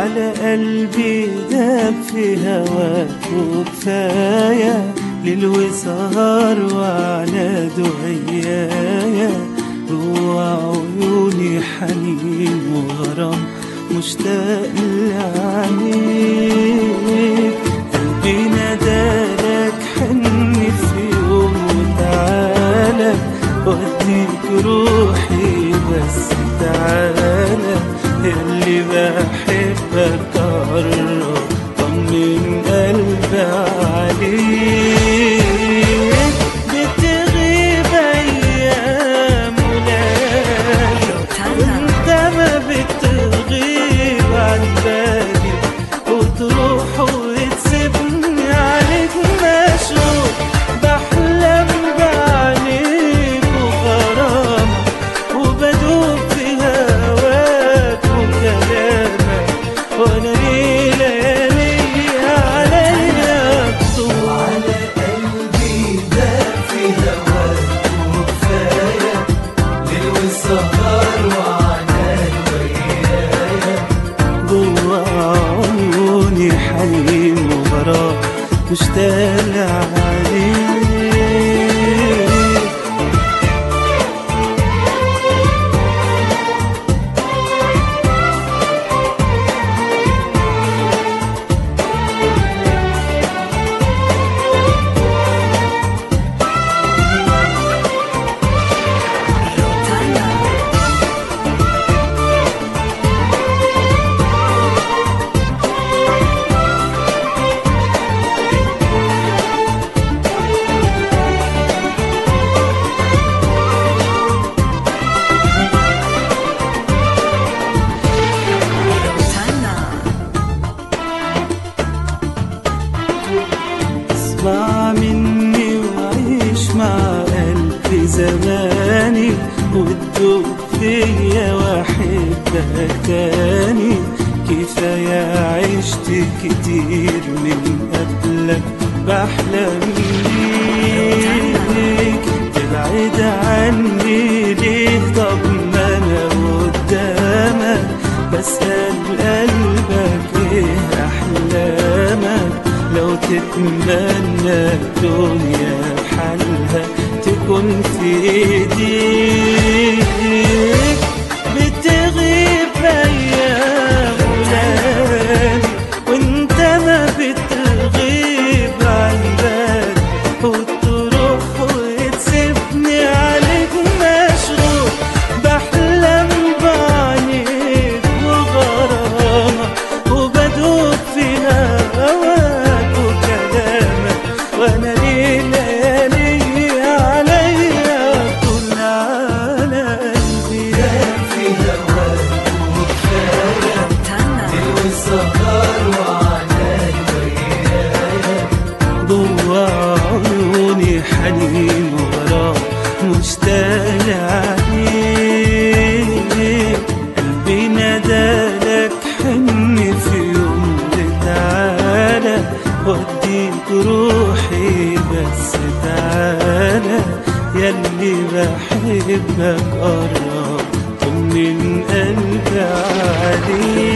على قلبي داب في هواك وكفاية ليل وسهر وعلى دعيايا جوا عيوني حنين وغرام مشتاق لعينيك قلبي نادالك حن في يوم وتعالى وديك روحي بس تعالى اللي بحبك قرب طمن قلبي عليك بتغيب ايام وليالي وانت ما بتغيب عن بالي وتروح وتسيبني عليك مشغول بحلم بعينيك وغرامك وبدوب في هواك وكلامك وانا ليه ليالي عليا طول على قلبي داب في هواك وكفاية ليل والسهر وعناك ويايا جوا عيوني حنين وغرام مشتاق عليك اسمع مني وعيش مع قلبي زماني وتدوب فيا واحبك تاني كفاية عشت كتير من قبلك بحلم بيك تبعد عني ليه طب ما انا قدامك بسأل قلبك ايه احلامك لو تتمنى الدنيا بحالها تكون في ايديك بتغيب ايام ولادي وانت ما بتغيب عن بالي وتروح وتسيبني عليك مشغول بحلم بعينيك وغرامك وبدوب في هواك وكلامك وانا ليه ليالي عليا طول على قلبي داب في هواك وكفاية ليل والسهر وعناك ويايا جوا عيوني حنين وغرام مشتاق عليك قلبي نادالك حن في يوم تعالى وديك روحي بس تعالى ياللي بحبك قرب من قلبي عليك